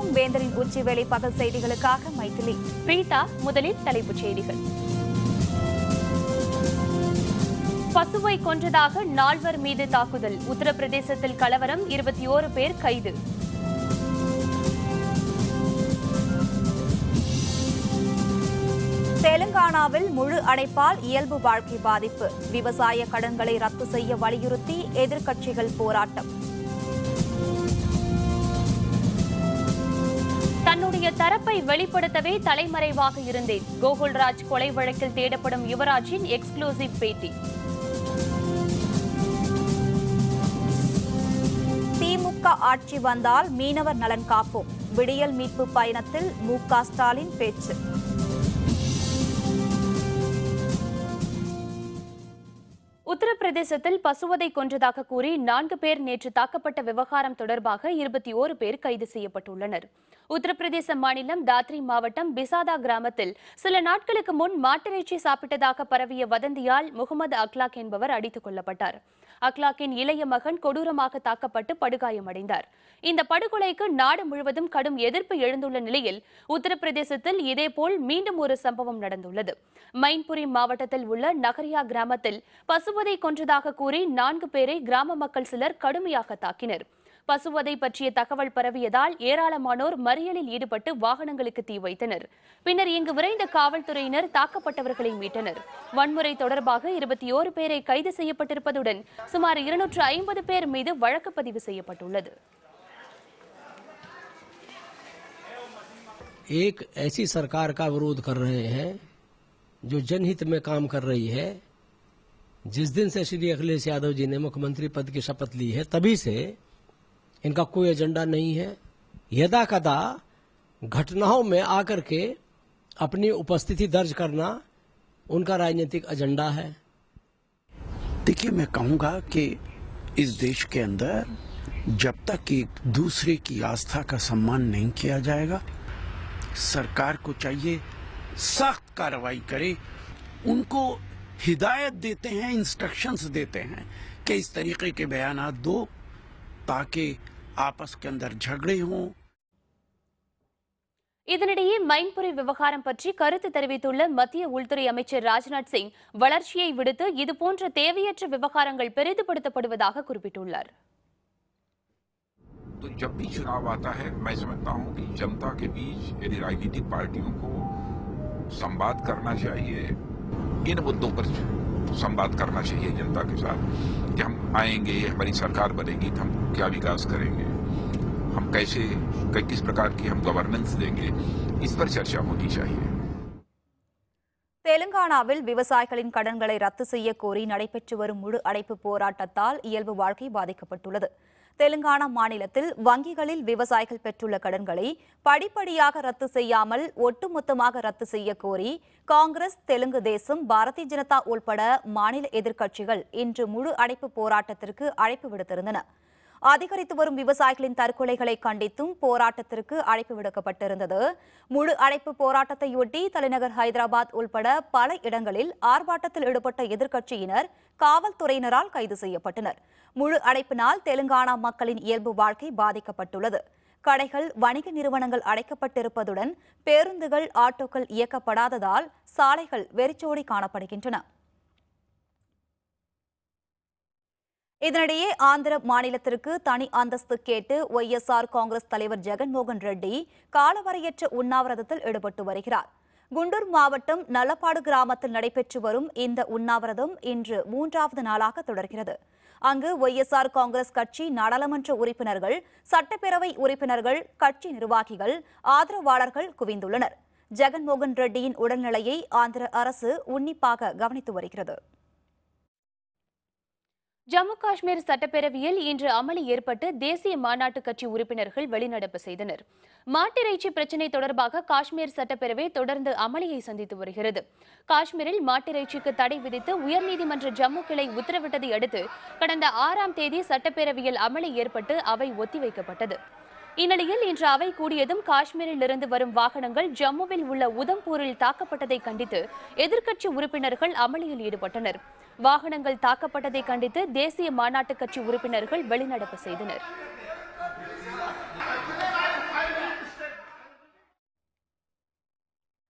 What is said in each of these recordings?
வணக்கம் வேந்தரின் உச்சிவேளை பகல் செய்திகளுக்காக மைதிலி பிரீதா முதலில் தலைப்புச் செய்திகள் பசுவை கொன்றதாக நால்வர் மீது தாக்குதல் உத்தரப்பிரதேசத்தில் கலவரம் இருபத்தி ஓரு பேர் கைது தெலுங்கானாவில் முழு அடைப்பால் இயல்பு வாழ்க்கை பாதிப்பு விவசாய கடன்களை ரத்து செய்ய வலியுறுத்தி எதிர்க்கட்சிகள் போராட்டம் தன்னுடைய தரப்பை வெளிப்படுத்தவே தலைமறைவாக இருந்தேன் கோகுல்ராஜ் கொலை வழக்கில் தேடப்படும் யுவராஜின் எக்ஸ்க்ளூசிவ் பேட்டி திமுக ஆட்சி வந்தால் மீனவர் நலன் காப்போம் விடியல் மீட்பு பயணத்தில் மு க ஸ்டாலின் பேச்சு உத்தரப்பிரதேசத்தில் பசுவதை கொன்றதாக கூறி நான்கு பேர் நேற்று தாக்கப்பட்ட விவகாரம் தொடர்பாக இருபத்தி ஓரு பேர் கைது செய்யப்பட்டுள்ளனர் உத்தரப்பிரதேச மாநிலம் தாத்ரி மாவட்டம் பிசாதா கிராமத்தில் சில நாட்களுக்கு முன் மாட்டிறைச்சி சாப்பிட்டதாக பரவிய வதந்தியால் முகமது அக்லாக் என்பவர் அடித்துக் கொல்லப்பட்டார் அக்லாக்கின் இளைய மகன் கொடூரமாக தாக்கப்பட்டு படுகாயமடைந்தார் இந்த படுகொலைக்கு நாடு முழுவதும் கடும் எதிர்ப்பு எழுந்துள்ள நிலையில் உத்தரப்பிரதேசத்தில் இதேபோல் மீண்டும் ஒரு சம்பவம் நடந்துள்ளது மைன்புரி மாவட்டத்தில் உள்ள நகரியா கிராமத்தில் பசுவதை கொன்றதாக கூறி நான்கு பேரை கிராம மக்கள் சிலர் கடுமையாக தாக்கினர் பசுவதை பற்றிய தகவல் பரவியதால் ஏராளமானோர் மறியலில் ஈடுபட்டு வாகனங்களுக்கு தீ வைத்தனர் பின்னர் இங்கு விரைந்த காவல்துறையினர் தாக்கப்பட்டவர்களை மீட்டனர் வன்முறை தொடர்பாக இருபத்தி ஓரு பேரை கைது செய்யப்பட்டிருப்பதுடன் சுமார் இருநூற்று ஐம்பது பேர் மீது வழக்கு பதிவு செய்யப்பட்டுள்ளது एक ऐसी सरकार का विरोध कर रहे हैं जो जनहित में काम कर रही है जिस दिन से श्री अखिलेश यादव जी ने मुख्यमंत्री पद की शपथ ली है तभी से इनका कोई एजेंडा नहीं है यदा कदा घटनाओं में आकर के अपनी उपस्थिति दर्ज करना उनका राजनीतिक एजेंडा है देखिए मैं कहूंगा कि इस देश के अंदर जब तक एक दूसरे की आस्था का सम्मान नहीं किया जाएगा सरकार को चाहिए सख्त कार्रवाई करे उनको हिदायत देते हैं इंस्ट्रक्शंस देते हैं कि इस तरीके के बयान दो ताकि आपस के अंदर झगड़े हों இதனிடையே மைன்புரி விவகாரம் பற்றி கருத்து தெரிவித்துள்ள மத்திய உள்துறை அமைச்சர் ராஜ்நாத் சிங் வளர்ச்சியை விடுத்து இதுபோன்ற தேவையற்ற விவகாரங்கள் பெரிதுபடுத்தப்படுவதாக குறிப்பிட்டுள்ளார் तो जब भी चुनाव आता है मैं समझता हूं कि जनता के बीच यदि राजनीतिक पार्टियों को संवाद करना चाहिए इन मुद्दों पर संवाद करना चाहिए जनता के साथ कि हम आएंगे हमारी सरकार बनेगी तो हम क्या विकास करेंगे हम कैसे कै- किस प्रकार की हम गवर्नेंस देंगे इस पर चर्चा होनी चाहिए தெலுங்கானாவில் விவசாயிகளின் கடன்களை ரத்து செய்ய கோரி நடைபெற்று வரும் முழு அடைப்பு போராட்டத்தால் இயல்பு வாழ்க்கை பாதிக்கப்பட்டுள்ளது தெலுங்கானா மாநிலத்தில் வங்கிகளில் விவசாயிகள் பெற்றுள்ள கடன்களை படிப்படியாக ரத்து செய்யாமல் ஒட்டுமொத்தமாக ரத்து செய்ய கோரி காங்கிரஸ் தெலுங்கு தேசம் பாரதிய ஜனதா உள்பட மாநில எதிர்க்கட்சிகள் இன்று முழு அடைப்பு போராட்டத்திற்கு அழைப்பு விடுத்திருந்தன அதிகரித்து வரும் விவசாயிகளின் தற்கொலைகளை கண்டித்தும் போராட்டத்திற்கு அழைப்பு விடுக்கப்பட்டிருந்தது முழு அடைப்பு போராட்டத்தையொட்டி தலைநகர் ஹைதராபாத் உள்பட பல இடங்களில் ஆர்ப்பாட்டத்தில் ஈடுபட்ட எதிர்க்கட்சியினர் காவல்துறையினரால் கைது செய்யப்பட்டனர் முழு அடைப்பினால் தெலுங்கானா மக்களின் இயல்பு வாழ்க்கை பாதிக்கப்பட்டுள்ளது கடைகள் வணிக நிறுவனங்கள் அடைக்கப்பட்டிருப்பதுடன் பேருந்துகள் ஆட்டோக்கள் இயக்கப்படாததால் சாலைகள் வெறிச்சோடி காணப்படுகின்றன இதனிடையே ஆந்திர மாநிலத்திற்கு தனி அந்தஸ்து கேட்டு ஒய்எஸ்ஆர் காங்கிரஸ் தலைவர் ஜெகன்மோகன் ரெட்டி காலவரையற்ற உண்ணாவிரதத்தில் ஈடுபட்டு வருகிறார் குண்டூர் மாவட்டம் நல்லப்பாடு கிராமத்தில் நடைபெற்று வரும் இந்த உண்ணாவிரதம் இன்று மூன்றாவது நாளாக தொடர்கிறது அங்கு ஒய்எஸ்ஆர் காங்கிரஸ் கட்சி நாடாளுமன்ற உறுப்பினர்கள் சட்டப்பேரவை உறுப்பினர்கள் கட்சி நிர்வாகிகள் ஆதரவாளர்கள் குவிந்துள்ளனர் ஜெகன்மோகன் ரெட்டியின் உடல்நிலையை ஆந்திர அரசு உன்னிப்பாக கவனித்து வருகிறது ஜம்மு காஷ்மீர் சட்டப்பேரவையில் இன்று அமளி ஏற்பட்டு தேசிய மாநாட்டு கட்சி உறுப்பினர்கள் வெளிநடப்பு செய்தனர் மாட்டிறைச்சி பிரச்சினை தொடர்பாக காஷ்மீர் சட்டப்பேரவை தொடர்ந்து அமளியை சந்தித்து வருகிறது காஷ்மீரில் மாட்டிறைச்சிக்கு தடை விதித்து உயர்நீதிமன்ற ஜம்மு கிளை உத்தரவிட்டதை அடுத்து கடந்த ஆறாம் தேதி சட்டப்பேரவையில் அமளி ஏற்பட்டு அவை ஒத்திவைக்கப்பட்டது இந்நிலையில் இன்று அவை கூடியதும் காஷ்மீரில் இருந்து வரும் வாகனங்கள் ஜம்முவில் உள்ள உதம்பூரில் தாக்கப்பட்டதை கண்டித்து எதிர்க்கட்சி உறுப்பினர்கள் அமளியில் ஈடுபட்டனர் வாகனங்கள் தாக்கப்பட்டதை கண்டித்து தேசிய மாநாட்டு கட்சி உறுப்பினர்கள் வெளிநடப்பு செய்தனர்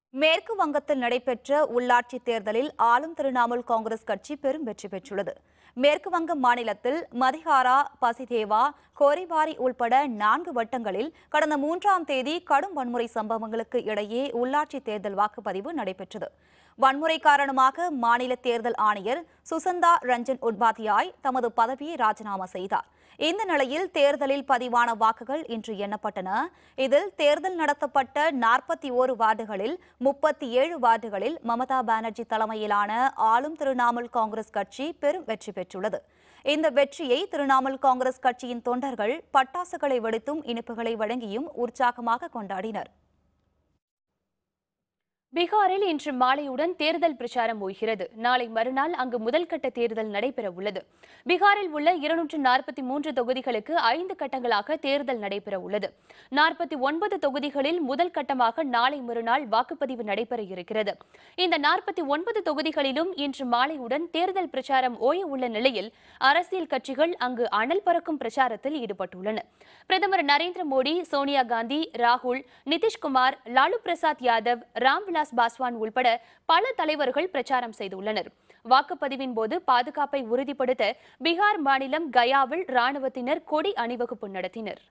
மேற்கு வங்கத்தில் நடைபெற்ற உள்ளாட்சி தேர்தலில் ஆளும் திரிணாமுல் காங்கிரஸ் கட்சி பெரும் வெற்றி பெற்றுள்ளது மேற்கு வங்க மாநிலத்தில் மதிஹாரா பசிதேவா கோரிபாரி உள்பட நான்கு வட்டங்களில் கடந்த மூன்றாம் தேதி கடும் வன்முறை சம்பவங்களுக்கு இடையே உள்ளாட்சி தேர்தல் வாக்குப்பதிவு நடைபெற்றது வன்முறை காரணமாக மாநில தேர்தல் ஆணையர் சுசந்தா ரஞ்சன் உட்பாத்தியாய் தமது பதவியை ராஜினாமா செய்தார் இந்த நிலையில் தேர்தலில் பதிவான வாக்குகள் இன்று எண்ணப்பட்டன இதில் தேர்தல் நடத்தப்பட்ட நாற்பத்தி ஓரு வார்டுகளில் முப்பத்தி ஏழு வார்டுகளில் மமதா பானர்ஜி தலைமையிலான ஆளும் திரிணாமுல் காங்கிரஸ் கட்சி பெரும் வெற்றி பெற்றுள்ளது இந்த வெற்றியை திரிணாமுல் காங்கிரஸ் கட்சியின் தொண்டர்கள் பட்டாசுகளை வெடித்தும் இனிப்புகளை வழங்கியும் உற்சாகமாக கொண்டாடினர் பீகாரில் இன்று மாலையுடன் தேர்தல் பிரச்சாரம் ஓய்கிறது நாளை மறுநாள் அங்கு முதல் கட்ட தேர்தல் நடைபெற உள்ளது பீகாரில் உள்ள இருநூற்று நாற்பத்தி மூன்று தொகுதிகளுக்கு ஐந்து கட்டங்களாக தேர்தல் நடைபெற உள்ளது நாற்பத்தி ஒன்பது தொகுதிகளில் முதல் கட்டமாக நாளை மறுநாள் வாக்குப்பதிவு நடைபெற இருக்கிறது இந்த நாற்பத்தி ஒன்பது தொகுதிகளிலும் இன்று மாலையுடன் தேர்தல் பிரச்சாரம் ஓய உள்ள நிலையில் அரசியல் கட்சிகள் அங்கு அனல் பறக்கும் பிரச்சாரத்தில் ஈடுபட்டுள்ளன பிரதமர் நரேந்திர மோடி சோனியா காந்தி ராகுல் நிதிஷ்குமார் லாலு பிரசாத் யாதவ் ராம்விலாஸ் பாஸ்வான் உள்பட பல தலைவர்கள் பிரச்சாரம் செய்துள்ளனர் வாக்குப்பதிவின் போது பாதுகாப்பை உறுதிப்படுத்த பீகார் மாநிலம் கயாவில் ராணுவத்தினர் கொடி அணிவகுப்பு நடத்தினர்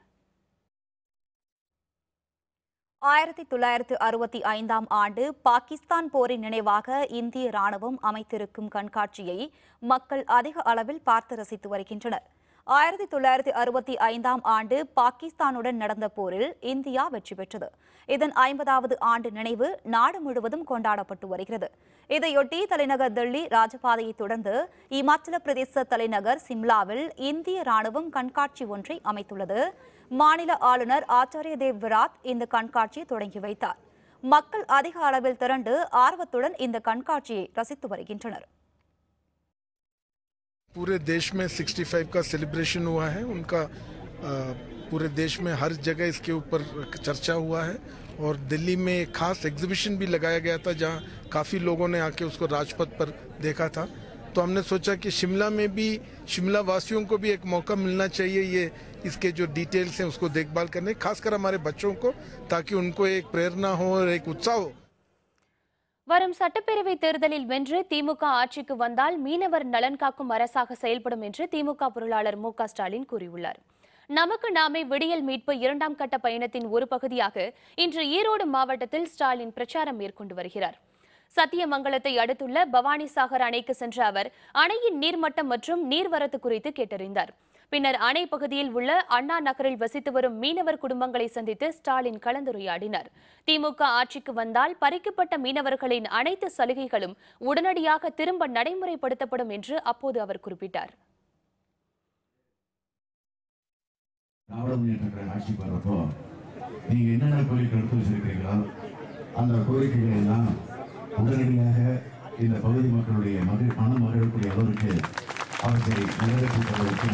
ஆயிரத்தி தொள்ளாயிரத்து அறுபத்தி ஐந்தாம் ஆண்டு பாகிஸ்தான் போரின் நினைவாக இந்திய ராணுவம் அமைத்திருக்கும் கண்காட்சியை மக்கள் அதிக அளவில் பார்த்து ரசித்து வருகின்றனர் ஆயிரத்தி தொள்ளாயிரத்தி அறுபத்தி ஐந்தாம் ஆண்டு பாகிஸ்தானுடன் நடந்த போரில் இந்தியா வெற்றி பெற்றது இதன் ஐம்பதாவது ஆண்டு நினைவு நாடு முழுவதும் கொண்டாடப்பட்டு வருகிறது இதையொட்டி தலைநகர் டெல்லி ராஜபாதையை தொடர்ந்து இமாச்சல பிரதேச தலைநகர் சிம்லாவில் இந்திய ராணுவம் கண்காட்சி ஒன்றை அமைத்துள்ளது மாநில ஆளுநர் ஆச்சாரிய தேவ் விராத் இந்த கண்காட்சியை தொடங்கி வைத்தார் மக்கள் அதிக அளவில் திரண்டு ஆர்வத்துடன் இந்த கண்காட்சியை ரசித்து வருகின்றனர் पूरे देश में 65 का सेलिब्रेशन हुआ है उनका अ, पूरे देश में हर जगह इसके ऊपर चर्चा हुआ है और दिल्ली में एक खास एग्जीबिशन भी लगाया गया था जहां काफ़ी लोगों ने आके उसको राजपथ पर देखा था तो हमने सोचा कि शिमला में भी शिमला वासियों को भी एक मौका मिलना चाहिए ये इसके जो डिटेल्स हैं उसको देखभाल करने खासकर हमारे बच्चों को ताकि उनको एक प्रेरणा हो और एक उत्साह हो வரும் சட்டப்பேரவை தேர்தலில் வென்று திமுக ஆட்சிக்கு வந்தால் மீனவர் நலன் காக்கும் அரசாக செயல்படும் என்று திமுக பொருளாளர் மு க ஸ்டாலின் கூறியுள்ளார் நமக்கு நாமே விடியல் மீட்பு இரண்டாம் கட்ட பயணத்தின் ஒரு பகுதியாக இன்று ஈரோடு மாவட்டத்தில் ஸ்டாலின் பிரச்சாரம் மேற்கொண்டு வருகிறார் சத்தியமங்கலத்தை அடுத்துள்ள பவானிசாகர் அணைக்கு சென்ற அவர் அணையின் நீர்மட்டம் மற்றும் நீர்வரத்து குறித்து கேட்டறிந்தார் பின்னர் அணை பகுதியில் உள்ள அண்ணா நகரில் வசித்து வரும் மீனவர் குடும்பங்களை சந்தித்து ஸ்டாலின் கலந்துரையாடினார் திமுக ஆட்சிக்கு வந்தால் பறிக்கப்பட்ட மீனவர்களின் அனைத்து சலுகைகளும் உடனடியாக திரும்ப நடைமுறைப்படுத்தப்படும் என்று அப்போது அவர் குறிப்பிட்டார் திராவிட முன்னேற்ற கழக ஆட்சிக்கு வர்றப்போ நீங்க என்னென்ன கோரிக்கை எடுத்து வச்சிருக்கீங்களோ அந்த கோரிக்கைகள் எல்லாம் உடனடியாக இந்த பகுதி மக்களுடைய மகிழ் மன மகிழக்கூடிய அளவிற்கு அவற்றை நிறைவேற்றி தருவதற்கு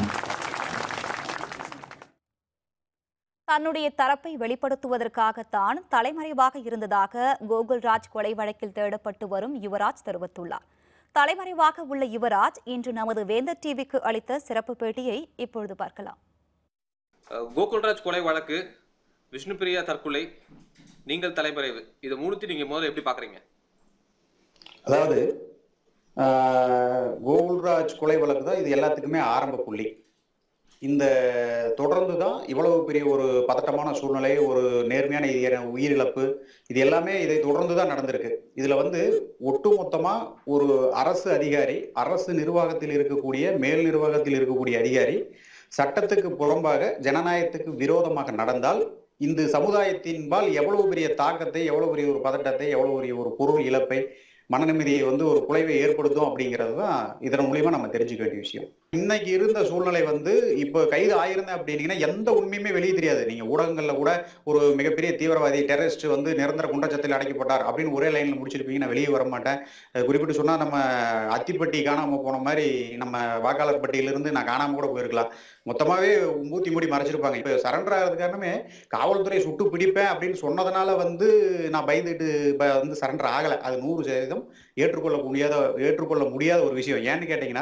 தன்னுடைய தரப்பை வெளிப்படுத்துவதற்காகத்தான் தலைமறைவாக இருந்ததாக கோகுல்ராஜ் கொலை வழக்கில் தேடப்பட்டு வரும் யுவராஜ் தெரிவித்துள்ளார் தலைமறைவாக உள்ள யுவராஜ் இன்று நமது வேந்தர் டிவிக்கு அளித்த சிறப்பு பேட்டியை இப்பொழுது பார்க்கலாம் அஹ் கோகுல்ராஜ் கொலை வழக்கு விஷ்ணுபிரியா தற்கொலை நீங்கள் தலைமறைவு இது மூணுத்தையும் நீங்க முதல்ல எப்படி பாக்குறீங்க அதாவது ஆஹ், கோகுல்ராஜ் கொலை வழக்கு தான் இது எல்லாத்துக்குமே ஆரம்ப புள்ளி இந்த தொடர்ந்து தான் இவ்வளவு பெரிய ஒரு பதட்டமான சூழ்நிலை ஒரு நேர்மையான இது- உயிரிழப்பு இது எல்லாமே இதை தொடர்ந்து தான் நடந்திருக்கு இதுல வந்து ஒட்டுமொத்தமா ஒரு அரசு அதிகாரி அரசு நிர்வாகத்தில் இருக்கக்கூடிய மேல் நிர்வாகத்தில் இருக்கக்கூடிய அதிகாரி சட்டத்துக்கு புறம்பாக ஜனநாயகத்துக்கு விரோதமாக நடந்தால் இந்த சமுதாயத்தின்பால் எவ்வளவு பெரிய தாக்கத்தை எவ்வளவு பெரிய ஒரு பதட்டத்தை எவ்வளவு பெரிய ஒரு பொருள் இழப்பை மன நிம்மதியை வந்து ஒரு குலைவை ஏற்படுத்தும் அப்படிங்கிறது தான் இதன் மூலியமா நம்ம தெரிஞ்சுக்க வேண்டிய விஷயம் இன்னைக்கு இருந்த சூழ்நிலை வந்து இப்போ கைது ஆயிருந்தேன் அப்படின்னீங்கன்னா எந்த உண்மையுமே வெளியே தெரியாது நீங்க ஊடகங்கள்ல கூட ஒரு மிகப்பெரிய தீவிரவாதி டெரரிஸ்ட் வந்து நிரந்தர குண்டச்சத்தில் அடைக்கப்பட்டார் அப்படின்னு ஒரே லைன்ல முடிச்சிருப்பீங்க நான் வெளியே வர மாட்டேன் அது குறிப்பிட்டு சொன்னா நம்ம அத்திப்பட்டி காணாம போன மாதிரி நம்ம வாக்காளர் பட்டியலிருந்து நான் காணாம கூட போயிருக்கலாம் மொத்தமாவே மூத்தி மூடி மறைச்சிருப்பாங்க இப்போ சரண்டர் ஆகிறது காரணமே காவல்துறை சுட்டு பிடிப்பேன் அப்படின்னு சொன்னதுனால வந்து நான் பயந்துட்டு ப- வந்து சரண்டர் ஆகலை அது நூறு சதவீதம் ஏற்றுக்கொள்ள முடியாத ஏற்றுக்கொள்ள முடியாத ஒரு விஷயம் ஏன்னு கேட்டிங்கன்னா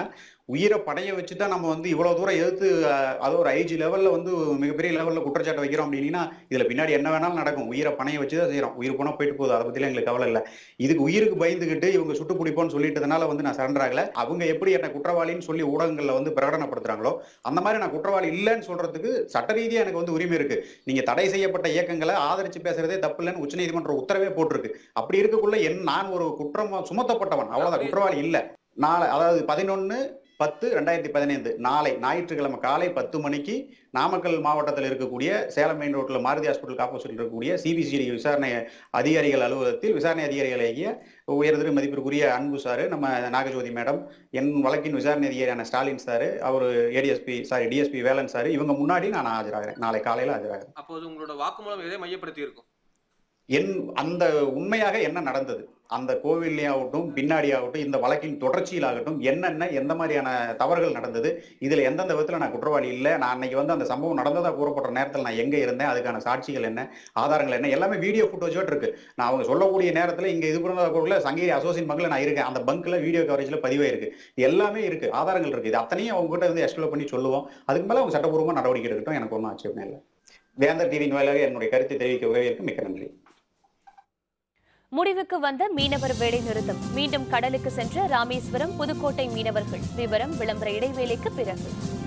உயிரை படைய வச்சு தான் நம்ம வந்து இவ்வளவு தூரம் எதிர்த்து அஹ், அது ஒரு ஐஜி லெவல்ல வந்து மிகப்பெரிய லெவல்ல குற்றச்சாட்டு வைக்கிறோம் அப்படின்னா இதுல பின்னாடி என்ன வேணாலும் நடக்கும் உயிரை பணைய வச்சு தான் செய்யறோம் உயிர் போனா போயிட்டு போகுது அதை பத்திலாம் எங்களுக்கு கவலை இல்லை இதுக்கு உயிருக்கு பயந்துகிட்டு இவங்க சுட்டு பிடிப்போம்னு சொல்லிட்டதுனால வந்து நான் சரண்டர் ஆகல அவங்க எப்படி என்ன குற்றவாளின்னு சொல்லி ஊடகங்கள்ல வந்து பிரகடனப்படுத்துறாங்களோ அந்த மாதிரி நான் குற்றவாளி இல்லைன்னு சொல்றதுக்கு சட்ட ரீதியா எனக்கு வந்து உரிமை இருக்கு நீங்க தடை செய்யப்பட்ட இயக்கங்களை ஆதரிச்சு பேசுறதே தப்பு இல்லைன்னு உச்சநீதிமன்ற உத்தரவே போட்டிருக்கு அப்படி இருக்கக்குள்ள என் நான் ஒரு குற்றம் சுமத்தப்பட்டவன் அவ்வளவுதான் குற்றவாளி இல்ல நாளை அதாவது பதினொன்னு பத்து ரெண்டாயிரத்தி பதினைந்து நாளை ஞாயிற்றுக்கிழமை காலை பத்து மணிக்கு நாமக்கல் மாவட்டத்தில் இருக்கக்கூடிய சேலம் மெயின் ரோட்ல மாருதி ஹாஸ்பிட்டல் ஆப்போசிட் இருக்கக்கூடிய சிபிசிடி விசாரணை அதிகாரிகள் அலுவலகத்தில் விசாரணை அதிகாரிகளாகிய உயர்திரு மதிப்பிற்குரிய அன்பு சாரு நம்ம நாகஜோதி மேடம் என் வழக்கின் விசாரணை அதிகாரியான ஸ்டாலின் சாரு அவர் ADSP sorry DSP Velan sir இவங்க முன்னாடி நான் ஆஜராகிறேன் நாளை காலையில ஆஜராகிறேன் அப்போது உங்களோட வாக்குமூலம் எதை மையப்படுத்தி இருக்கும் என் அந்த உண்மையாக என்ன நடந்தது அந்த கோவில்லே ஆகட்டும் பின்னாடி ஆகட்டும் இந்த வழக்கின் தொடர்ச்சியிலாகட்டும் என்னென்ன எந்த மாதிரியான தவறுகள் நடந்தது இதுல எந்தெந்த விதத்துல நான் குற்றவாளி இல்லை நான் அன்னைக்கு வந்து அந்த சம்பவம் நடந்ததா கூறப்படுற நேரத்தில் நான் எங்க இருந்தேன் அதுக்கான சாட்சிகள் என்ன ஆதாரங்கள் என்ன எல்லாமே வீடியோ ஃபுட்டேஜோட இருக்கு நான் அவங்க சொல்லக்கூடிய நேரத்துல இங்க இது பண்ண சங்ககிரி அசோசியன் பங்க்ல நான் இருக்கேன் அந்த பங்க்ல வீடியோ கவரேஜ்ல பதிவாயிருக்கு இது எல்லாமே இருக்கு ஆதாரங்கள் இருக்கு இது அத்தனையும் அவங்க கிட்ட வந்து எக்ஸ்பிளோ பண்ணி சொல்லுவோம் அதுக்கு மேல அவங்க சட்டப்பூர்வமா நடவடிக்கை எடுக்கட்டும் எனக்கு ஒன்றும் ஆட்சேபம் இல்லை வேந்தர் டிவியின் வாயிலாக என்னுடைய கருத்தை தெரிவிக்க உதவியிருக்கு மிக்க நன்றி முடிவுக்கு வந்த மீனவர் வேலை நிறுத்தம் மீண்டும் கடலுக்கு சென்ற ராமேஸ்வரம் புதுக்கோட்டை மீனவர்கள் விவரம் விளம்பர இடைவேளைக்கு பிறகு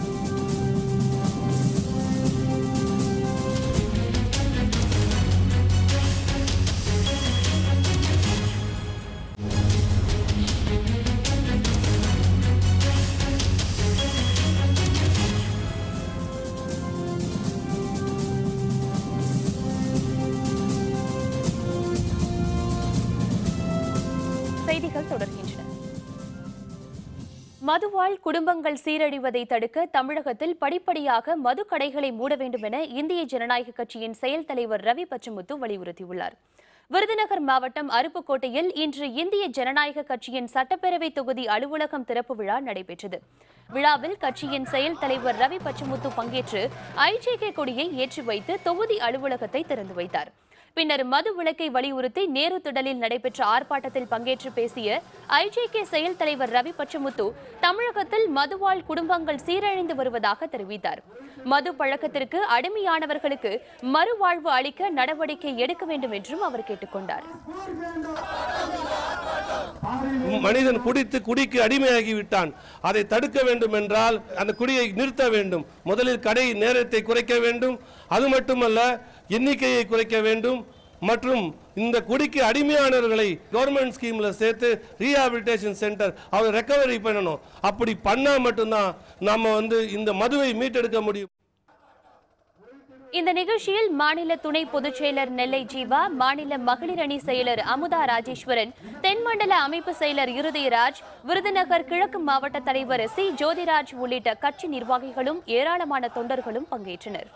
செய்திகள் தொடர்கின்றன மதுவால் குடும்பங்கள் சீரழிவதை தடுக்க தமிழகத்தில் படிப்படியாக மது கடைகளை மூட வேண்டும் என இந்திய ஜனநாயக கட்சியின் செயல் தலைவர் ரவி பச்சமுத்து வலியுறுத்தியுள்ளார் விருதுநகர் மாவட்டம் அருப்புக்கோட்டையில் இன்று இந்திய ஜனநாயக கட்சியின் சட்டப்பேரவை தொகுதி அலுவலகம் திறப்பு விழா நடைபெற்றது விழாவில் கட்சியின் செயல் தலைவர் ரவி பச்சமுத்து பங்கேற்று ஐஜேகே கொடியை ஏற்றி வைத்து தொகுதி அலுவலகத்தை திறந்து வைத்தார் பின்னர் மது விலக்கை வலியுறுத்தி நேரு திடலில் நடைபெற்ற ஆர்ப்பாட்டத்தில் பங்கேற்று பேசிய ஐஜேகே செயல் தலைவர் ரவி பச்சமுத்து தமிழகத்தில் மதுவால் குடும்பங்கள் சீரழிந்து வருவதாக தெரிவித்தார் மது பழக்கத்திற்கு அடிமையானவர்களுக்கு மறுவாழ்வு அளிக்க நடவடிக்கை எடுக்க வேண்டும் என்றும் அவர் கேட்டுக்கொண்டார் மனிதன் குடித்து குடிக்கு அடிமையாகி விட்டான் அதை தடுக்க வேண்டும் என்றால் அந்த குடியை நிறுத்த வேண்டும் முதலில் கடை நேரத்தை குறைக்க வேண்டும் அது மட்டுமல்ல எண்ணிக்கையை குறைக்க வேண்டும் மற்றும் இந்த குடிக்கு அடிமையானவர்களை கவர்மெண்ட் ஸ்கீம்ல சேர்த்து ரீஹாபிலிட்டேஷன் சென்டர் அவர் ரெக்கவரி பண்ணணும் அப்படி பண்ணா மட்டும்தான் நம்ம வந்து இந்த மதுவை மீட்டெடுக்க முடியும் இந்த நிகழ்ச்சியில் மாநில துணை பொதுச் செயலர் நெல்லை ஜீவா மாநில மகளிர் அணி செயலர் அமுதா ராஜேஸ்வரன் தென்மண்டல அமைப்பு செயலர் இருதயராஜ் விருதுநகர் கிழக்கு மாவட்ட தலைவர் சி ஜோதிராஜ் உள்ளிட்ட கட்சி நிர்வாகிகளும் ஏராளமான தொண்டர்களும் பங்கேற்றனர்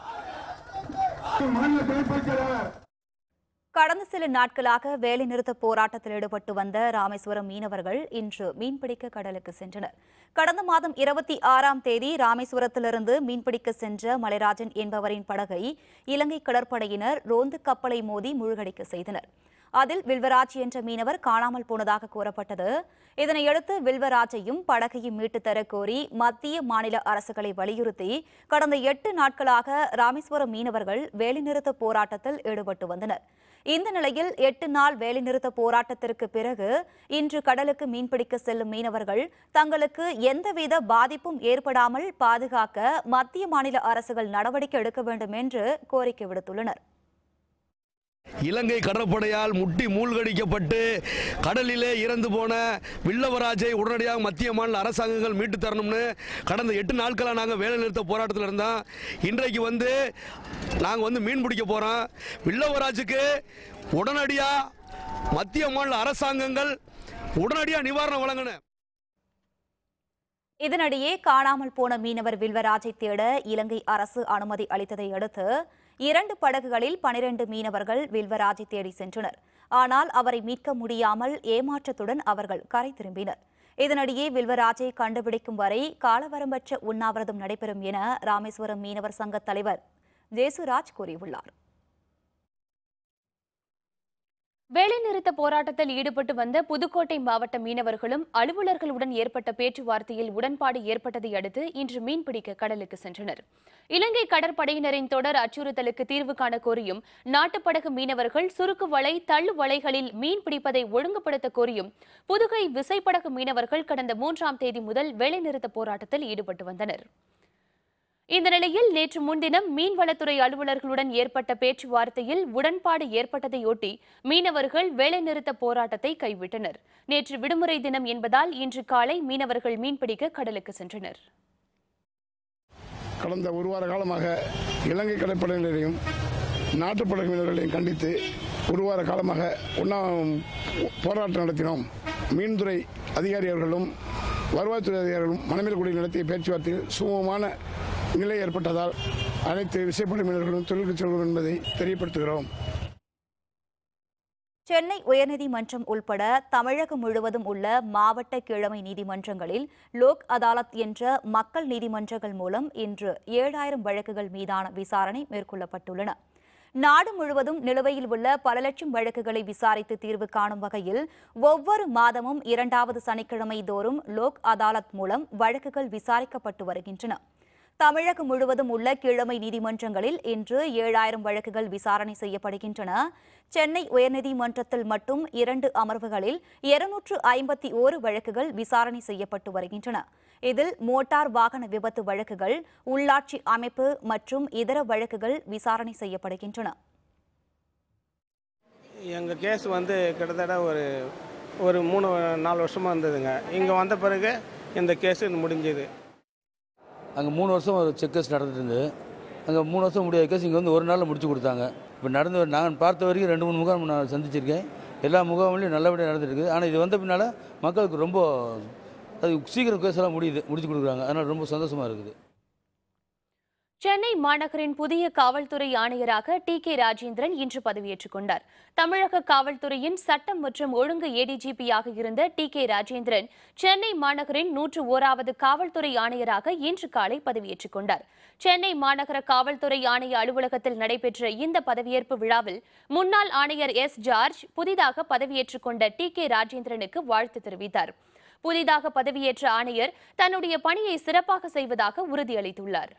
கடந்த சில நாட்களாக வேலைநிறுத்த போராட்டத்தில் ஈடுபட்டு வந்த ராமேஸ்வரம் மீனவர்கள் இன்று மீன்பிடிக்க கடலுக்கு சென்றனர் கடந்த மாதம் இருபத்தி ஆறாம் தேதி ராமேஸ்வரத்திலிருந்து மீன்பிடிக்க சென்ற மலைராஜன் என்பவரின் படகை இலங்கை கடற்படையினர் ரோந்து கப்பலை மோதி முழுகடிக்க செய்தனர் அதில் வில்வராஜ் என்ற மீனவர் காணாமல் போனதாக கூறப்பட்டது இதனையடுத்து வில்வராஜையும் படகையும் மீட்டுத் தர கோரி மத்திய மாநில அரசுகளை வலியுறுத்தி கடந்த எட்டு நாட்களாக ராமேஸ்வரம் மீனவர்கள் வேலைநிறுத்த போராட்டத்தில் ஈடுபட்டு வந்தனர் இந்த நிலையில் எட்டு நாள் வேலைநிறுத்த போராட்டத்திற்கு பிறகு இன்று கடலுக்கு மீன்பிடிக்க செல்லும் மீனவர்கள் தங்களுக்கு எந்தவித பாதிப்பும் ஏற்படாமல் பாதுகாக்க மத்திய மாநில அரசுகள் நடவடிக்கை எடுக்க வேண்டும் என்று கோரிக்கை விடுத்துள்ளனர் இலங்கை கடற்படையால் முட்டி மூழ்கடிக்கப்பட்டு கடலிலே இறந்து போன வில்லவராஜை உடனடியாக மத்திய மாநில அரசாங்கங்கள் மீட்டு தரணும்னு கடந்த எட்டு நாட்களாக நாங்கள் வேலை நிறுத்த போராட்டத்தில் இருந்தோம் இன்றைக்கு வந்து நாங்கள் வந்து மீன் பிடிக்க போகிறோம் வில்லவராஜுக்கு உடனடியாக மத்திய மாநில அரசாங்கங்கள் உடனடியாக நிவாரணம் வழங்கணும் இதனிடையே காணாமல் போன மீனவர் வில்வராஜை தேட இலங்கை அரசு அனுமதி அளித்ததை அடுத்து இரண்டு படகுகளில் பனிரெண்டு மீனவர்கள் வில்வராஜை தேடி சென்றனர் ஆனால் அவரை மீட்க முடியாமல் ஏமாற்றத்துடன் அவர்கள் கரை திரும்பினர் இதனிடையே வில்வராஜை கண்டுபிடிக்கும் வரை காலவரம்பற்ற உண்ணாவிரதம் நடைபெறும் என ராமேஸ்வரம் மீனவர் சங்க தலைவர் ஜேசுராஜ் கூறியுள்ளார் வேலைநிறுத்த போராட்டத்தில் ஈடுபட்டு வந்த புதுக்கோட்டை மாவட்ட மீனவர்களும் அலுவலர்களுடன் ஏற்பட்ட பேச்சுவார்த்தையில் உடன்பாடு ஏற்பட்டதை அடுத்து இன்று மீன்பிடிக்க கடலுக்கு சென்றனர் இலங்கை கடற்படையினரின் தொடர் அச்சுறுத்தலுக்கு தீர்வு காண கோரியும் நாட்டுப்படகு மீனவர்கள் சுருக்கு வலை தள்ளு வலைகளில் மீன் பிடிப்பதை ஒழுங்குபடுத்த கோரியும் புதுகை விசைப்படகு மீனவர்கள் கடந்த மூன்றாம் தேதி முதல் வேலைநிறுத்த போராட்டத்தில் ஈடுபட்டு வந்தனர் இந்த நிலையில் நேற்று முன்தினம் மீன்வளத்துறை அலுவலர்களுடன் ஏற்பட்ட பேச்சுவார்த்தையில் உடன்பாடு ஏற்பட்டதையொட்டி மீனவர்கள் வேலைநிறுத்த போராட்டத்தை கைவிட்டனர் நேற்று விடுமுறை தினம் என்பதால் இன்று காலை மீனவர்கள் மீன்பிடிக்க கடலுக்கு சென்றனர் கடந்த ஒரு வார காலமாக இலங்கை கடற்படையினரையும் நாட்டுப்படகு வீரர்களையும் கண்டித்து ஒரு வார காலமாக ஒன்றா போராட்டம் நடத்தினோம் மீன்துறை அதிகாரி அவர்களும் வருவாய்த்துறை அதிகாரிகளும் மணமேல்குடி நடத்திய பேச்சுவார்த்தையில் சுமூகமான நிலை ஏற்பட்டதால் அனைத்து விசைப்படை மீனவர்களும் தொழிலுக்கு செல்வோம் என்பதை தெரியப்படுத்துகிறோம் சென்னை உயர்நீதிமன்றம் உள்பட தமிழகம் முழுவதும் உள்ள மாவட்ட கிழமை நீதிமன்றங்களில் லோக் அதாலத் என்ற மக்கள் நீதிமன்றங்கள் மூலம் இன்று ஏழாயிரம் வழக்குகள் மீதான விசாரணை மேற்கொள்ளப்பட்டுள்ளன நாடு முழுவதும் நிலுவையில் உள்ள பல லட்சம் வழக்குகளை விசாரித்து தீர்வு காணும் வகையில் ஒவ்வொரு மாதமும் இரண்டாவது சனிக்கிழமை தோறும் லோக் அதாலத் மூலம் வழக்குகள் விசாரிக்கப்பட்டு வருகின்றன தமிழகம் முழுவதும் உள்ள கீழமை நீதிமன்றங்களில் இன்று ஏழாயிரம் வழக்குகள் விசாரணை செய்யப்படுகின்றன சென்னை உயர்நீதிமன்றத்தில் மட்டும் இரண்டு அமர்வுகளில் இருநூற்று ஐம்பத்தி ஓரு வழக்குகள் விசாரணை செய்யப்பட்டு வருகின்றன இதில் மோட்டார் வாகன விபத்து வழக்குகள் உள்ளாட்சி அமைப்பு மற்றும் இதர வழக்குகள் விசாரணை செய்யப்படுகின்றன எங்கள் கேஸ் வந்து கிட்டத்தட்ட ஒரு ஒரு மூணு நாலு வருஷமாக இருந்ததுங்க இங்கே வந்த பிறகு இந்த கேஸு முடிஞ்சது அங்கே மூணு வருஷம் ஒரு செக் கேஸ் நடந்துட்டு இருந்தது அங்கே மூணு வருஷம் முடியாத கேஸ் இங்கே வந்து ஒரு நாளில் முடிச்சு கொடுத்தாங்க இப்போ நடந்து நான் பார்த்த வரைக்கும் ரெண்டு மூணு முகாம் நான் சந்திச்சிருக்கேன் எல்லா முகாம்லையும் நல்லபடியாக நடந்துருக்கு ஆனால் இது வந்த பின்னால் மக்களுக்கு ரொம்ப அது சீக்கிரம் கேஸ் எல்லாம் முடியுது முடிச்சு கொடுக்குறாங்க அதனால் ரொம்ப சந்தோஷமாக இருக்குது சென்னை மாநகரின் புதிய காவல்துறை ஆணையராக டி கே ராஜேந்திரன் இன்று பதவியேற்றுக் கொண்டார் தமிழக காவல்துறையின் சட்டம் மற்றும் ஒழுங்கு ஏடிஜிபியாக இருந்த டி கே ராஜேந்திரன் சென்னை மாநகரின் நூற்று ஓராவது காவல்துறை ஆணையராக இன்று காலை பதவியேற்றுக் கொண்டார் சென்னை மாநகர காவல்துறை ஆணைய அலுவலகத்தில் நடைபெற்ற இந்த பதவியேற்பு விழாவில் முன்னாள் ஆணையர் எஸ் ஜார்ஜ் புதிதாக பதவியேற்றுக் கொண்ட டி கே ராஜேந்திரனுக்கு வாழ்த்து தெரிவித்தார் புதிதாக பதவியேற்ற ஆணையர் தன்னுடைய பணியை சிறப்பாக செய்வதாக உறுதியளித்துள்ளார்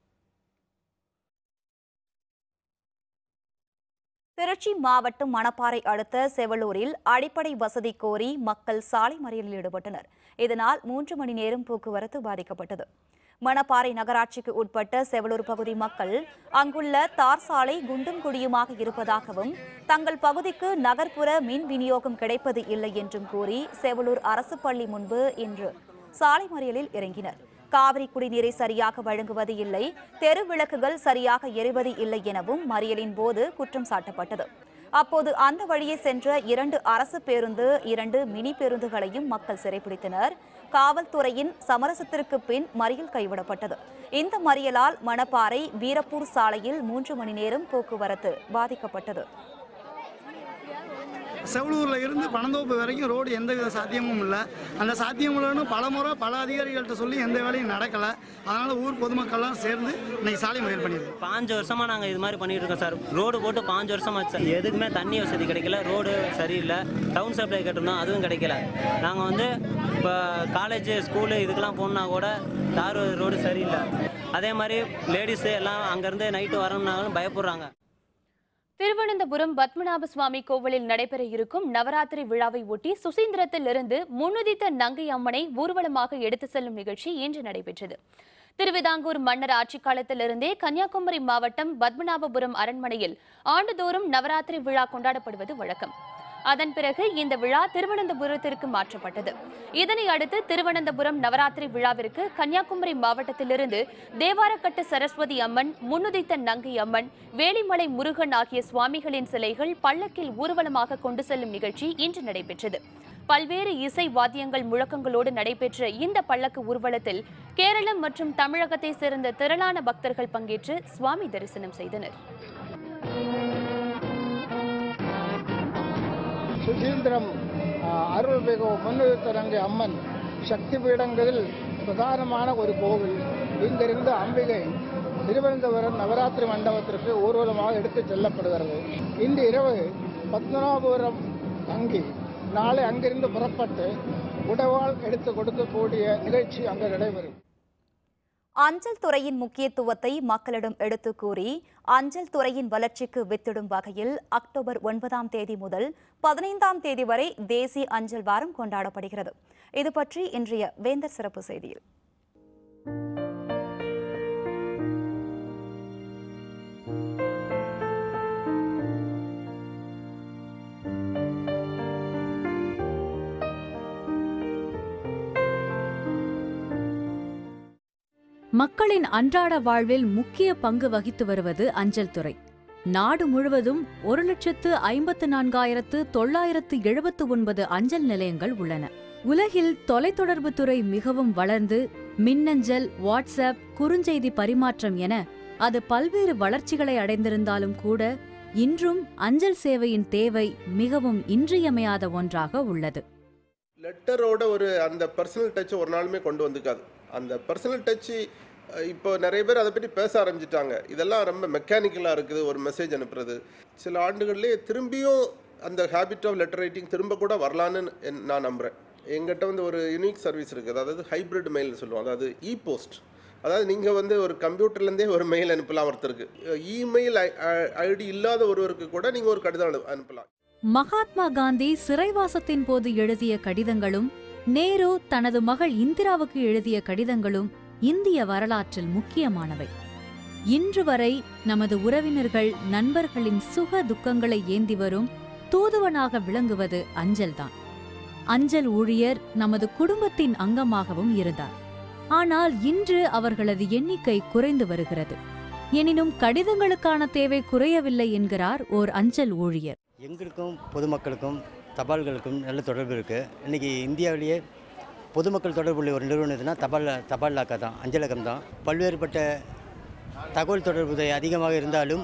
திருச்சி மாவட்டம் மணப்பாறை அடுத்த செவலூரில் அடிப்படை வசதி கோரி மக்கள் சாலை மறியலில் ஈடுபட்டனர் இதனால் மூன்று மணி நேரம் போக்குவரத்து பாதிக்கப்பட்டது மணப்பாறை நகராட்சிக்கு உட்பட்ட செவலூர் பகுதி மக்கள் அங்குள்ள தார் சாலை குண்டும் குடியுமாக இருப்பதாகவும் தங்கள் பகுதிக்கு நகர்ப்புற மின் விநியோகம் கிடைப்பது இல்லை என்றும் கூறி செவலூர் அரசு பள்ளி முன்பு இன்று சாலை மறியலில் இறங்கினர் காவிரி குடிநீரை சரியாக வழங்குவது இல்லை தெரு விளக்குகள் சரியாக எரிவது இல்லை எனவும் மறியலின் போது குற்றம் சாட்டப்பட்டது அப்போது அந்த வழியே சென்ற இரண்டு அரசு பேருந்து இரண்டு மினி பேருந்துகளையும் மக்கள் சிறைப்பிடித்தனர் காவல்துறையின் சமரசத்திற்கு பின் மறியல் கைவிடப்பட்டது இந்த மறியலால் மணப்பாறை வீரப்பூர் சாலையில் மூன்று மணி நேரம் போக்குவரத்து பாதிக்கப்பட்டது செவலூரில் இருந்து பனந்தோப்பு வரைக்கும் ரோடு எந்த வித சாத்தியமும் இல்லை அந்த சாத்தியம் இல்லைன்னு பல முறை பல அதிகாரிகள்கிட்ட சொல்லி எந்த வேலையும் நடக்கலை அதனால் ஊர் பொதுமக்கள்லாம் சேர்ந்து இன்னைக்கு சாலை மறியல் பண்ணியிருக்கோம் பாஞ்சு வருஷமா நாங்கள் இது மாதிரி பண்ணிட்டு இருக்கோம் சார் ரோடு போட்டு பாஞ்சு வருஷம் ஆச்சு சார் எதுக்குமே தண்ணி வசதி கிடைக்கல ரோடு சரியில்லை டவுன் சப்ளை கேட்டிருந்தோம் அதுவும் கிடைக்கல நாங்கள் வந்து இப்போ காலேஜ் ஸ்கூலு இதுக்கெல்லாம் போகணுன்னா கூட தார் ரோடு சரியில்லை அதே மாதிரி லேடிஸு எல்லாம் அங்கேருந்து நைட்டு வரணும்னாலும் பயப்படுறாங்க திருவனந்தபுரம் பத்மநாப சுவாமி கோவிலில் நடைபெற இருக்கும் நவராத்திரி விழாவை ஒட்டி சுசீந்திரத்தில் இருந்து முன்னுதித்த நங்கை அம்மனை ஊர்வலமாக எடுத்து செல்லும் நிகழ்ச்சி இன்று நடைபெற்றது திருவிதாங்கூர் மன்னர் ஆட்சி காலத்திலிருந்தே கன்னியாகுமரி மாவட்டம் பத்மநாபபுரம் அரண்மனையில் ஆண்டுதோறும் நவராத்திரி விழா கொண்டாடப்படுவது வழக்கம் அதன் பிறகு இந்த விழா திருவனந்தபுரத்திற்கு மாற்றப்பட்டது இதனை அடுத்து திருவனந்தபுரம் நவராத்திரி விழாவிற்கு கன்னியாகுமரி மாவட்டத்திலிருந்து தேவாரக்கட்டு சரஸ்வதி அம்மன் முன்னுதித்த நங்கை அம்மன் வேலிமலை முருகன் ஆகிய சுவாமிகளின் சிலைகள் பல்லக்கில் ஊர்வலமாக கொண்டு செல்லும் நிகழ்ச்சி இன்று நடைபெற்றது பல்வேறு இசை வாத்தியங்கள் முழக்கங்களோடு நடைபெற்ற இந்த பல்லக்கு ஊர்வலத்தில் கேரளம் மற்றும் தமிழகத்தை சேர்ந்த திரளான பக்தர்கள் பங்கேற்று சுவாமி தரிசனம் செய்தனர் சுசீந்திரம் அருள்மிகு முன்னிறுத்தரங்கு அம்மன் சக்தி பீடங்களில் பிரதானமான ஒரு கோவில் இங்கிருந்து அம்பிகை திருவனந்தபுரம் நவராத்திரி மண்டபத்திற்கு ஊர்வலமாக எடுத்துச் செல்லப்படுகிறது இன்று இரவு பத்மநாபபுரம் தங்கி நாளை அங்கிருந்து புறப்பட்டு உடவாள் எடுத்து கொடுக்கக்கூடிய நிகழ்ச்சி அங்கு நடைபெறும் அஞ்சல் துறையின் முக்கியத்துவத்தை மக்களிடம் எடுத்து கூறி அஞ்சல் துறையின் வளர்ச்சிக்கு வித்திடும் வகையில் அக்டோபர் ஒன்பதாம் தேதி முதல் பதினைந்தாம் தேதி வரை தேசிய அஞ்சல் வாரம் கொண்டாடப்படுகிறது இது பற்றி இன்றைய வேந்தர் சிறப்பு செய்தியில் மக்களின் அன்றாட வாழ்வில் முக்கிய பங்கு வகித்து வருவது அஞ்சல் துறை நாடு முழுவதும் ஒரு லட்சத்து ஐம்பத்து நான்காயிரத்து தொள்ளாயிரத்து எழுபத்து ஒன்பது அஞ்சல் நிலையங்கள் உள்ளன உலகில் தொலைத்தொடர்பு துறை மிகவும் வளர்ந்து மின்னஞ்சல் வாட்ஸ்அப் குறுஞ்செய்தி பரிமாற்றம் என அது பல்வேறு வளர்ச்சிகளை அடைந்திருந்தாலும் கூட இன்றும் அஞ்சல் சேவையின் தேவை மிகவும் இன்றியமையாத ஒன்றாக உள்ளது லெட்டரோட ஒரு அந்த பர்சனல் டச் ஒரு நாளுமே கொண்டு வந்துக்காது அந்த பர்சனல் டச்சு இப்போ நிறைய பேர் அதை பற்றி பேச ஆரம்பிச்சிட்டாங்க இதெல்லாம் ரொம்ப மெக்கானிக்கலாக இருக்குது ஒரு மெசேஜ் அனுப்புறது சில ஆண்டுகள்லேயே திரும்பியும் அந்த ஹேபிட் ஆஃப் லெட்டர் ரைட்டிங் திரும்ப கூட வரலான்னு என்- நான் நம்புகிறேன் எங்கிட்ட வந்து ஒரு யூனிக் சர்வீஸ் இருக்குது அதாவது ஹைப்ரிட் மெயில் சொல்லுவோம் அதாவது இ போஸ்ட் அதாவது நீங்கள் வந்து ஒரு கம்ப்யூட்டர்லேருந்தே ஒரு மெயில் அனுப்பலாம் ஒருத்தருக்கு இமெயில் ஐடி இல்லாத ஒருவருக்கு கூட நீங்கள் ஒரு கடிதம் அனு- அனுப்பலாம் மகாத்மா காந்தி சிறைவாசத்தின் போது எழுதிய கடிதங்களும் நேரு தனது மகள் இந்திராவுக்கு எழுதிய கடிதங்களும் இந்திய வரலாற்றில் முக்கியமானவை இன்று வரை நமது உறவினர்கள் நண்பர்களின் சுக துக்கங்களை ஏந்தி வரும் தூதுவனாக விளங்குவது அஞ்சல்தான் அஞ்சல் ஊழியர் நமது குடும்பத்தின் அங்கமாகவும் இருந்தார் ஆனால் இன்று அவர்களது எண்ணிக்கை குறைந்து வருகிறது எனினும் கடிதங்களுக்கான தேவை குறையவில்லை என்கிறார் ஓர் அஞ்சல் ஊழியர் எங்களுக்கும் பொதுமக்களுக்கும் தபால்களுக்கும் நல்ல தொடர்பு இருக்குது இன்றைக்கி இந்தியாவிலேயே பொதுமக்கள் தொடர்புள்ள ஒரு நிறுவனம் எதுனா தபால் தபால்லாக்கா தான் அஞ்சலகம் தான் பல்வேறுபட்ட தகவல் தொடர்பு அதிகமாக இருந்தாலும்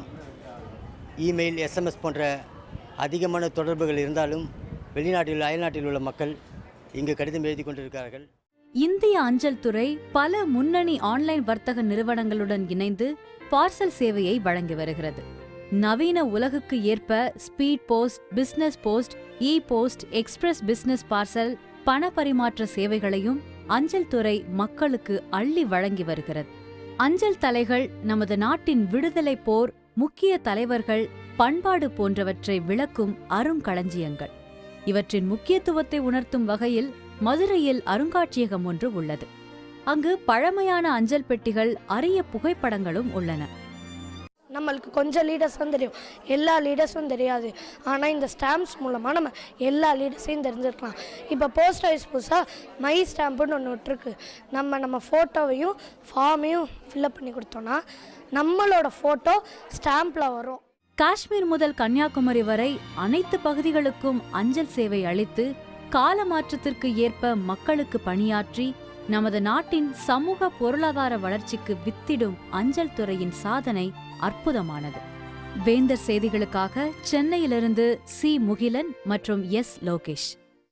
இமெயில் எஸ்எம்எஸ் போன்ற அதிகமான தொடர்புகள் இருந்தாலும் வெளிநாட்டில் அயல்நாட்டில் உள்ள மக்கள் இங்கு கடிதம் எழுதி கொண்டிருக்கிறார்கள் இந்திய அஞ்சல் துறை பல முன்னணி ஆன்லைன் வர்த்தக நிறுவனங்களுடன் இணைந்து பார்சல் சேவையை வழங்கி வருகிறது நவீன உலகுக்கு ஏற்ப speed post business post e post express business parcel பண பரிமாற்ற சேவைகளையும் அஞ்சல் துறை மக்களுக்கு அள்ளி வழங்கி வருகிறது அஞ்சல் தலைகள் நமது நாட்டின் விடுதலை போர் முக்கிய தலைவர்கள் பண்பாடு போன்றவற்றை விளக்கும் அருங்களஞ்சியங்கள் இவற்றின் முக்கியத்துவத்தை உணர்த்தும் வகையில் மதுரையில் அருங்காட்சியகம் ஒன்று உள்ளது அங்கு பழமையான அஞ்சல் பெட்டிகள் அரிய புகைப்படங்களும் உள்ளன நம்மளுக்கு கொஞ்சம் லீடர்ஸ் தான் தெரியும் எல்லா லீடர்ஸும் தெரியாது ஆனால் இந்த ஸ்டாம்ப்ஸ் மூலமாக நம்ம எல்லா லீடர்ஸையும் தெரிஞ்சுக்கலாம் இப்போ போஸ்ட் ஆஃபீஸ் புதுசாக மை ஸ்டாம்புன்னு ஒன்று விட்டுருக்கு நம்ம நம்ம ஃபோட்டோவையும் ஃபார்மையும் ஃபில்அப் பண்ணி கொடுத்தோன்னா நம்மளோட ஃபோட்டோ ஸ்டாம்பில் வரும் காஷ்மீர் முதல் கன்னியாகுமரி வரை அனைத்து பகுதிகளுக்கும் அஞ்சல் சேவை அளித்து கால மாற்றத்திற்கு ஏற்ப மக்களுக்கு பணியாற்றி நமது நாட்டின் சமூக பொருளாதார வளர்ச்சிக்கு வித்திடும் அஞ்சல் துறையின் சாதனை அற்புதமானது வேந்தர் செய்திகளுக்காக சென்னையிலிருந்து சி முகிலன் மற்றும் எஸ் லோகேஷ்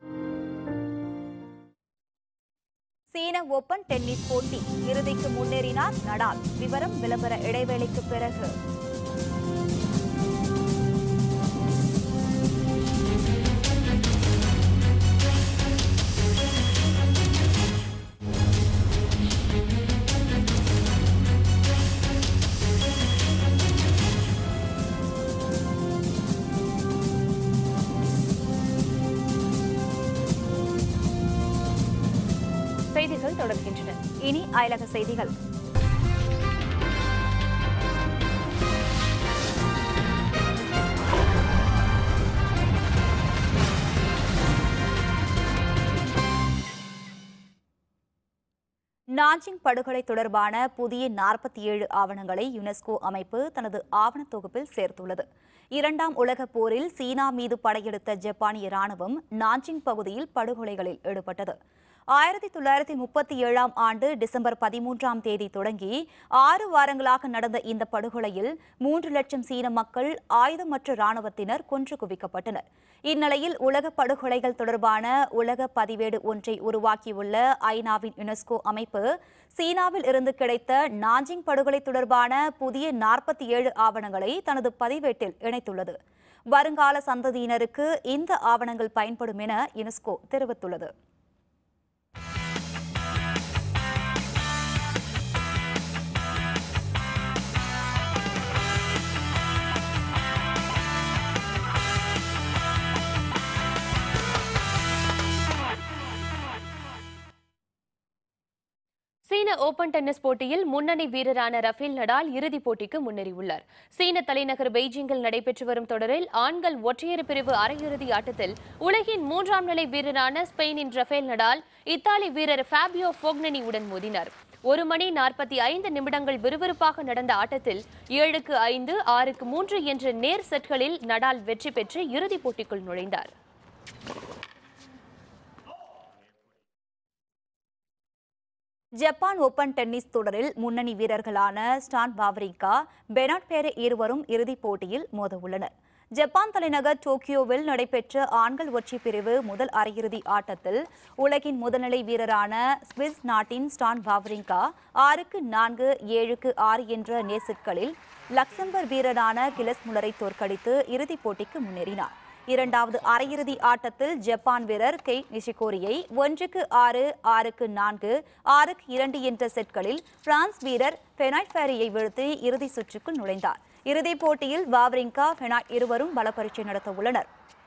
சீன ஓபன் டென்னிஸ் போட்டி இறுதிக்கு முன்னேறினார் நடால் விவரம் விளம்பர இடைவேளைக்கு பிறகு செய்திகள் தொடர்கின்றன இனி அயலக செய்திகள் நாஞ்சிங் படுகொலை தொடர்பான புதிய நாற்பத்தி ஏழு ஆவணங்களை யுனெஸ்கோ அமைப்பு தனது ஆவணத் தொகுப்பில் சேர்த்துள்ளது இரண்டாம் உலகப் போரில் சீனா மீது படையெடுத்த ஜப்பானிய ராணுவம் நாஞ்சிங் பகுதியில் படுகொலைகளில் ஈடுபட்டது ஆயிரத்தி தொள்ளாயிரத்தி முப்பத்தி ஏழாம் ஆண்டு டிசம்பர் பதிமூன்றாம் தேதி தொடங்கி ஆறு வாரங்களாக நடந்த இந்த படுகொலையில் மூன்று லட்சம் சீன மக்கள் ஆயுதமற்ற ராணுவத்தினர் கொன்று குவிக்கப்பட்டனர் இந்நிலையில் உலக படுகொலைகள் தொடர்பான உலக பதிவேடு ஒன்றை உருவாக்கியுள்ள ஐநாவின் யுனெஸ்கோ அமைப்பு சீனாவில் இருந்து கிடைத்த நாஞ்சிங் படுகொலை தொடர்பான புதிய நாற்பத்தி ஏழு ஆவணங்களை தனது பதிவேட்டில் இணைத்துள்ளது வருங்கால சந்ததியினருக்கு இந்த ஆவணங்கள் பயன்படும் என யுனெஸ்கோ தெரிவித்துள்ளது சீன ஓபன் டென்னிஸ் போட்டியில் முன்னணி வீரரான ரஃபேல் நடால் இறுதிப் போட்டிக்கு முன்னேறியுள்ளார் சீன தலைநகர் பெய்ஜிங்கில் நடைபெற்று வரும் தொடரில் ஆண்கள் ஒற்றையர் பிரிவு அரையிறுதி ஆட்டத்தில் உலகின் மூன்றாம் நிலை வீரரான ஸ்பெயினின் ரஃபேல் நடால் இத்தாலி வீரர் ஃபேபியோ ஃபோக்னனி உடன் மோதினார் ஒரு மணி நாற்பத்தி ஐந்து நிமிடங்கள் விறுவிறுப்பாக நடந்த ஆட்டத்தில் ஏழுக்கு ஐந்து ஆறுக்கு மூன்று என்ற நேர் செட்களில் நடால் வெற்றி பெற்று இறுதிப் போட்டிக்குள் நுழைந்தார் ஜப்பான் ஓபன் டென்னிஸ் தொடரில் முன்னணி வீரர்களான ஸ்டான் பாவரிகா பெனாட் பேரே இருவரும் இறுதிப் போட்டியில் மோதவுள்ளனர் ஜப்பான் தலைநகர் டோக்கியோவில் நடைபெற்ற ஆண்கள் ஒற்றை பிரிவு முதல் அரையிறுதி ஆட்டத்தில் உலகின் முதல்நிலை வீரரான ஸ்விஸ் நாட்டின் ஸ்டான் பாவரிங்கா ஆறுக்கு நான்கு ஏழுக்கு ஆறு என்ற நேசிட்களில் லக்சம்பர்க் வீரரான கிலஸ் முலரை தோற்கடித்து இறுதிப் போட்டிக்கு முன்னேறினார் இரண்டாவது அரையிறுதி ஆட்டத்தில் ஜப்பான் வீரர் கெய் நிஷிகோரியை ஒன்றுக்கு ஆறு ஆறுக்கு நான்கு ஆறுக்கு இரண்டு என்ற செட்களில் பிரான்ஸ் வீரர் பெனாய்ட் ஃபேரியை வீழ்த்தி இறுதி சுற்றுக்குள் நுழைந்தார் இறுதிப் போட்டியில் வாவ்ரிங்கா பெனாய்ட் இருவரும் பல பரீட்சை நடத்த உள்ளனர்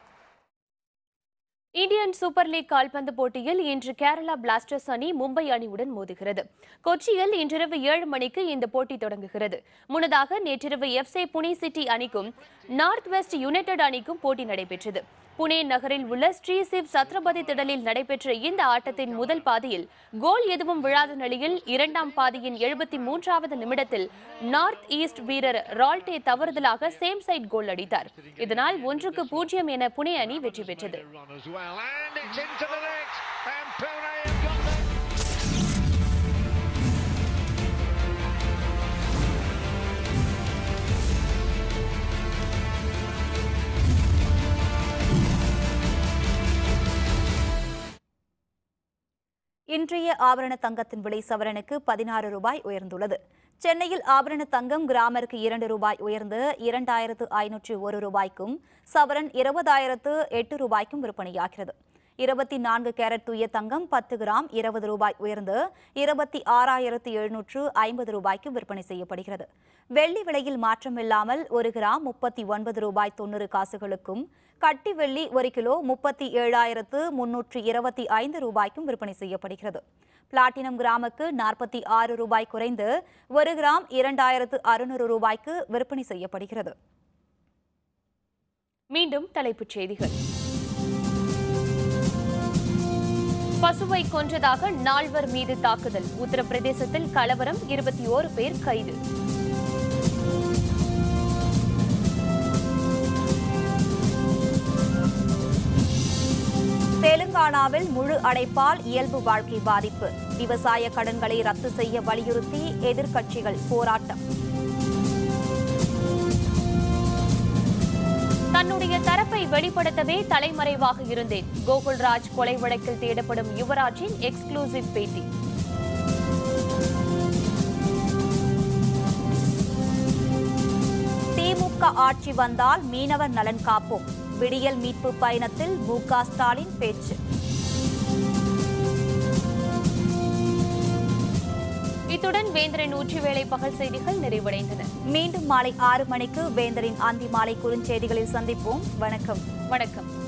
இந்தியன் சூப்பர் லீக் கால்பந்து போட்டியில் இன்று கேரளா பிளாஸ்டர்ஸ் அணி மும்பை அணியுடன் மோதுகிறது கொச்சியில் இன்றிரவு ஏழு மணிக்கு இந்த போட்டி தொடங்குகிறது முன்னதாக நேற்றிரவு எஃப்சே புனே சிட்டி அணிக்கும் நார்த் வெஸ்ட் யுனைடெட் அணிக்கும் போட்டி நடைபெற்றது புனே நகரில் உள்ள ஸ்ரீ சிவ் சத்ரபதி திடலில் நடைபெற்ற இந்த ஆட்டத்தின் முதல் பாதியில் கோல் எதுவும் விழாத நிலையில் இரண்டாம் பாதியின் எழுபத்தி மூன்றாவது நிமிடத்தில் நார்த் ஈஸ்ட் வீரர் ரால்டே தவறுதலாக சேம் சைட் கோல் அடித்தார் இதனால் ஒன்றுக்கு பூஜ்ஜியம் என புனே அணி வெற்றி பெற்றது as well. And it's into the net. And Pune have got the இன்றைய ஆபரண தங்கத்தின் விலை சவரனுக்கு பதினாறு ரூபாய் உயர்ந்துள்ளது சென்னையில் ஆபரண தங்கம் கிராமருக்கு இரண்டு ரூபாய் உயர்ந்து இரண்டாயிரத்து ஐநூற்று ஒரு ரூபாய்க்கும் சவரன் இருபதாயிரத்து எட்டு ரூபாய்க்கும் விற்பனையாகிறது இருபத்தி நான்கு கேரட் தூய தங்கம் பத்து கிராம் இருபது ரூபாய் உயர்ந்து இருபத்தி ஆறாயிரத்து எழுநூற்று ஐம்பது ரூபாய்க்கு விற்பனை செய்யப்படுகிறது வெள்ளி விலையில் மாற்றமில்லாமல் ஒரு கிராம் முப்பத்தி ஒன்பது ரூபாய் தொண்ணூறு காசுகளுக்கும் கட்டி வெள்ளி ஒரு கிலோ முப்பத்தி ஏழாயிரத்து முன்னூற்று இருபத்தி ஐந்து ரூபாய்க்கும் விற்பனை செய்யப்படுகிறது பிளாட்டினம் கிராமுக்கு நாற்பத்தி ஆறு ரூபாய் குறைந்து ஒரு கிராம் இரண்டாயிரத்து அறுநூறு ரூபாய்க்கு விற்பனை செய்யப்படுகிறது மீண்டும் தலைப்புச் செய்திகள் பசுவை கொன்றதாக நால்வர் மீது தாக்குதல் உத்தரப்பிரதேசத்தில் கலவரம் இருபத்தி ஓரு பேர் கைது தெலுங்கானாவில் முழு அடைப்பால் இயல்பு வாழ்க்கை பாதிப்பு விவசாய கடன்களை ரத்து செய்ய வலியுறுத்தி எதிர்க்கட்சிகள் போராட்டம் தன்னுடைய தரப்பை வெளிப்படுத்தவே தலைமறைவாக இருந்தேன் கோகுல்ராஜ் கொலை வழக்கில் தேடப்படும் யுவராஜின் எக்ஸ்க்ளூசிவ் பேட்டி திமுக ஆட்சி வந்தால் மீனவர் நலன் காப்போம் விடியல் மீட்பு பயணத்தில் மு க ஸ்டாலின் பேச்சு இத்துடன் வேந்தரின் ஊற்றி வேளை பகல் செய்திகள் நிறைவடைந்தன மீண்டும் மாலை ஆறு மணிக்கு வேந்தரின் அந்தி மாலை குறுஞ்செய்திகளில் சந்திப்போம் வணக்கம் வணக்கம்